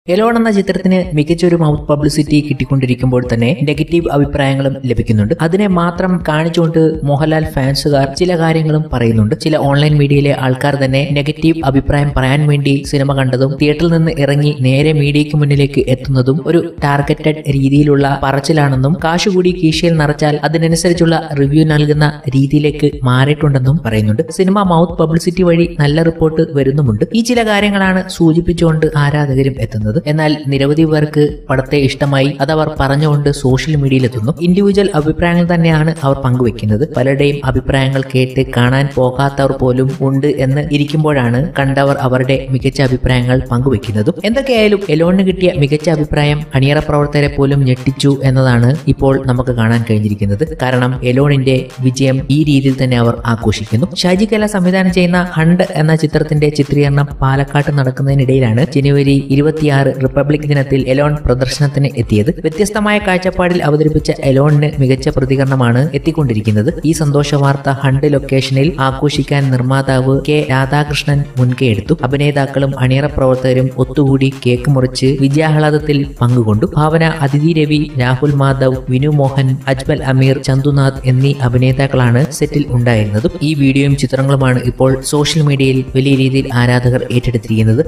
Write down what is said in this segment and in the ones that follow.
Elon എന്ന ചിത്രത്തിന് മികച്ചൊരു മൗത്ത് പബ്ലിസിറ്റി കിട്ടിക്കൊണ്ടിരിക്കുമ്പോൾ തന്നെ നെഗറ്റീവ് അഭിപ്രായങ്ങളും ലഭിക്കുന്നുണ്ട് അതിനെ മാത്രം കാണിച്ചുകൊണ്ട് മോഹൻലാൽ ഫാൻസുകാർ ചില കാര്യങ്ങളും പറയുന്നുണ്ട് ചില ഓൺലൈൻ മീഡിയയിലെ ആൾക്കാർ തന്നെ നെഗറ്റീവ് അഭിപ്രായം പറയാൻ വേണ്ടി സിനിമ കണ്ടതും തിയേറ്ററിൽ നിന്ന് ഇറങ്ങി നേരെ മീഡിയയ്ക്ക് മുന്നിലേക്ക് എത്തുന്നതും ഒരു ടാർഗറ്റഡ് രീതിയിലുള്ള പറച്ചിലാണെന്നും കാശുകൂടി കീശയിൽ നിറച്ചാൽ അതിനനുസരിച്ചുള്ള റിവ്യൂ നൽകുന്ന രീതിയിലേക്ക് മാറിയിട്ടുണ്ടെന്നും പറയുന്നുണ്ട് സിനിമ മൗത്ത് പബ്ലിസിറ്റി വഴി നല്ല റിപ്പോർട്ട് വരുന്നുമുണ്ട് ഈ ചില കാര്യങ്ങളാണ് സൂചിപ്പിച്ചുകൊണ്ട് ആരാധകരും എത്തുന്നത് എന്നാൽ നിരവധി പേർക്ക് പടത്തെ ഇഷ്ടമായി അതവർ പറഞ്ഞുകൊണ്ട് സോഷ്യൽ മീഡിയയിൽ എത്തുന്നു ഇൻഡിവിജ്വൽ അഭിപ്രായങ്ങൾ തന്നെയാണ് അവർ പങ്കുവെക്കുന്നത് പലരുടെയും അഭിപ്രായങ്ങൾ കേട്ട് കാണാൻ പോകാത്തവർ പോലും ഉണ്ട് എന്ന് ഇരിക്കുമ്പോഴാണ് കണ്ടവർ അവരുടെ മികച്ച അഭിപ്രായങ്ങൾ പങ്കുവെക്കുന്നതും എന്തൊക്കെയായാലും എലോണിന് കിട്ടിയ മികച്ച അഭിപ്രായം അണിയറ പ്രവർത്തകരെ പോലും ഞെട്ടിച്ചു എന്നതാണ് ഇപ്പോൾ നമുക്ക് കാണാൻ കഴിഞ്ഞിരിക്കുന്നത് കാരണം എലോണിന്റെ വിജയം ഈ രീതിയിൽ തന്നെ അവർ ആഘോഷിക്കുന്നു ഷാജി കല സംവിധാനം ചെയ്യുന്ന ഹണ്ട് എന്ന ചിത്രത്തിന്റെ ചിത്രീകരണം പാലക്കാട്ട് നടക്കുന്നതിനിടയിലാണ് ജനുവരി ഇരുപത്തിയാറ് റിപ്പബ്ലിക് ദിനത്തിൽ എലോൺ പ്രദർശനത്തിന് എത്തിയത് വ്യത്യസ്തമായ കാഴ്ചപ്പാടിൽ അവതരിപ്പിച്ച എലോണിന് മികച്ച പ്രതികരണമാണ് എത്തിക്കൊണ്ടിരിക്കുന്നത് ഈ സന്തോഷ വാർത്ത ഹണ്ട് ലൊക്കേഷനിൽ ആഘോഷിക്കാൻ നിർമ്മാതാവ് കെ രാധാകൃഷ്ണൻ മുൻകൈ എടുത്തു അഭിനേതാക്കളും അണിയറ പ്രവർത്തകരും ഒത്തുകൂടി കേക്ക് മുറിച്ച് വിജയാഹ്ലാദത്തിൽ പങ്കുകൊണ്ടു ഭാവന അതിഥി രവി രാഹുൽ മാധവ് വിനു മോഹൻ അജ്മൽ അമീർ ചന്തുനാഥ് എന്നീ അഭിനേതാക്കളാണ് സെറ്റിൽ ഉണ്ടായിരുന്നതും ഈ വീഡിയോയും ചിത്രങ്ങളുമാണ് ഇപ്പോൾ സോഷ്യൽ മീഡിയയിൽ വലിയ രീതിയിൽ ആരാധകർ ഏറ്റെടുത്തിരിക്കുന്നത്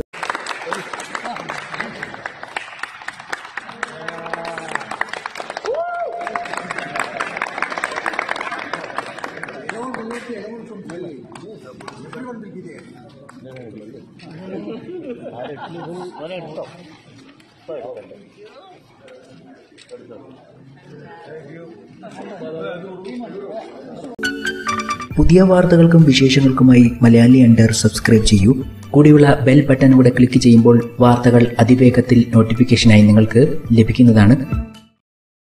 പുതിയ വാർത്തകൾക്കും വിശേഷങ്ങൾക്കുമായി മലയാളി അണ്ടർ സബ്സ്ക്രൈബ് ചെയ്യൂ കൂടിയുള്ള ബെൽ ബട്ടൺ കൂടെ ക്ലിക്ക് ചെയ്യുമ്പോൾ വാർത്തകൾ അതിവേഗത്തിൽ നോട്ടിഫിക്കേഷനായി നിങ്ങൾക്ക് ലഭിക്കുന്നതാണ്